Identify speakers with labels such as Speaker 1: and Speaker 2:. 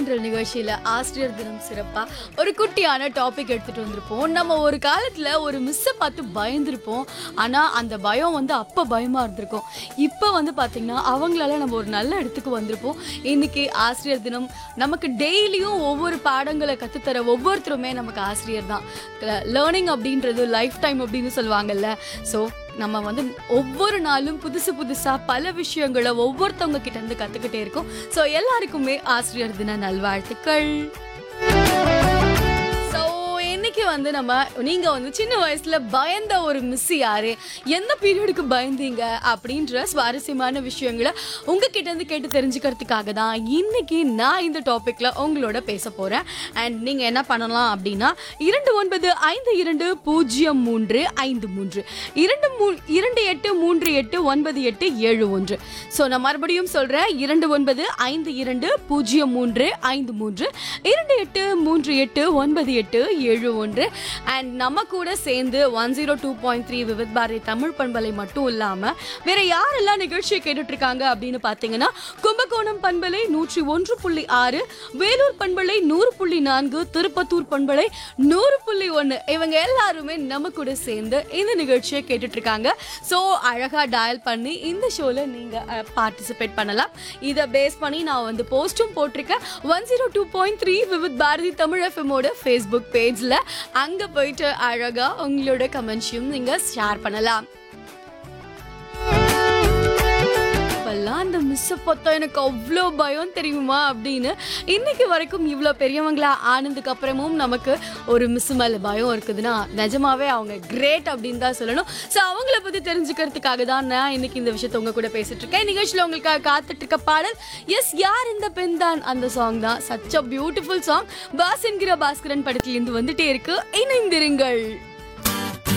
Speaker 1: தென்றல் நிகழ்ச்சியில ஆசிரியர் தினம் சிறப்பா ஒரு குட்டியான டாபிக் எடுத்துட்டு வந்திருப்போம் நம்ம ஒரு காலத்துல ஒரு மிஸ்ஸை பார்த்து பயந்துருப்போம் ஆனா அந்த பயம் வந்து அப்ப பயமா இருந்திருக்கும் இப்போ வந்து பாத்தீங்கன்னா அவங்களால நம்ம ஒரு நல்ல இடத்துக்கு வந்திருப்போம் இன்னைக்கு ஆசிரியர் தினம் நமக்கு டெய்லியும் ஒவ்வொரு பாடங்களை கத்துத்தர ஒவ்வொருத்தருமே நமக்கு ஆசிரியர் தான் லேர்னிங் அப்படின்றது லைஃப் டைம் அப்படின்னு சொல்லுவாங்கல்ல ஸோ நம்ம வந்து ஒவ்வொரு நாளும் புதுசு புதுசா பல விஷயங்களை ஒவ்வொருத்தவங்க கிட்ட இருந்து கத்துக்கிட்டே இருக்கோம் ஸோ எல்லாருக்குமே ஆசிரியர் தின நல்வாழ்த்துக்கள் ஸோ இன்னைக்கு வந்து நம்ம நீங்க வந்து சின்ன வயசுல பயந்த ஒரு மிஸ் யாரு எந்த பீரியடுக்கு பயந்தீங்க அப்படின்ற சுவாரஸ்யமான விஷயங்களை உங்ககிட்ட இருந்து கேட்டு தெரிஞ்சுக்கிறதுக்காக தான் இன்னைக்கு நான் இந்த டாபிக்ல உங்களோட பேச போறேன் அண்ட் நீங்க என்ன பண்ணலாம் அப்படின்னா இரண்டு ஒன்பது ஐந்து இரண்டு பூஜ்ஜியம் மூன்று ஐந்து மூன்று இரண்டு மூ இரண்டு எட்டு மூன்று எட்டு ஒன்பது எட்டு ஏழு ஒன்று ஸோ நான் மறுபடியும் சொல்றேன் இரண்டு ஒன்பது ஐந்து இரண்டு பூஜ்ஜியம் மூன்று ஐந்து மூன்று இரண்டு எட்டு மூன்று எட்டு ஒன்பது எட்டு ஏழு ஒன்று அண்ட் நம்ம கூட சேர்ந்து one zero two point three Vividh Bharati Tamil பண்பலை மட்டும் இல்லாம வேற யாரெல்லாம் நிகழ்ச்சியை கேட்டுட்டு இருக்காங்க அப்படின்னு பார்த்தீங்கன்னா கும்பகோணம் பண்பலை நூற்றி ஒன்று புள்ளி ஆறு வேலூர் பண்பலை நூறு புள்ளி நான்கு திருப்பத்தூர் பண்பலை நூறு புள்ளி ஒன்று இவங்க எல்லாருமே நம்ம கூட சேர்ந்து இந்த நிகழ்ச்சியை கேட்டுட்டு இருக்காங்க ஸோ அழகா டயல் பண்ணி இந்த ஷோல நீங்க பார்ட்டிசிபேட் பண்ணலாம் இதை பேஸ் பண்ணி நான் வந்து போஸ்ட்டும் போட்டிருக்கேன் one zero two point three Vividh Bharati Tamil எஃப்எம்மோட ஃபேஸ்புக் பேஜ்ல அங்க போயிட்டு அழகா உங்களோட கமெண்ட்ஸையும் நீங்க ஷேர் பண்ணலாம் அப்பெல்லாம் அந்த மிஸ்ஸை பார்த்தா எனக்கு அவ்வளோ பயம் தெரியுமா அப்படின்னு இன்னைக்கு வரைக்கும் இவ்வளோ பெரியவங்களா ஆனதுக்கு அப்புறமும் நமக்கு ஒரு மிஸ் மேலே பயம் இருக்குதுன்னா நிஜமாவே அவங்க கிரேட் அப்படின்னு தான் சொல்லணும் ஸோ அவங்கள பற்றி தெரிஞ்சுக்கிறதுக்காக தான் நான் இன்னைக்கு இந்த விஷயத்த உங்க கூட பேசிட்டு இருக்கேன் நிகழ்ச்சியில் உங்களுக்காக காத்துட்டு இருக்க பாடல் எஸ் யார் இந்த பெண் தான் அந்த சாங் தான் such a beautiful song Boss என்கிற பாஸ்கரன் படத்திலிருந்து வந்துட்டே இருக்கு இணைந்திருங்கள்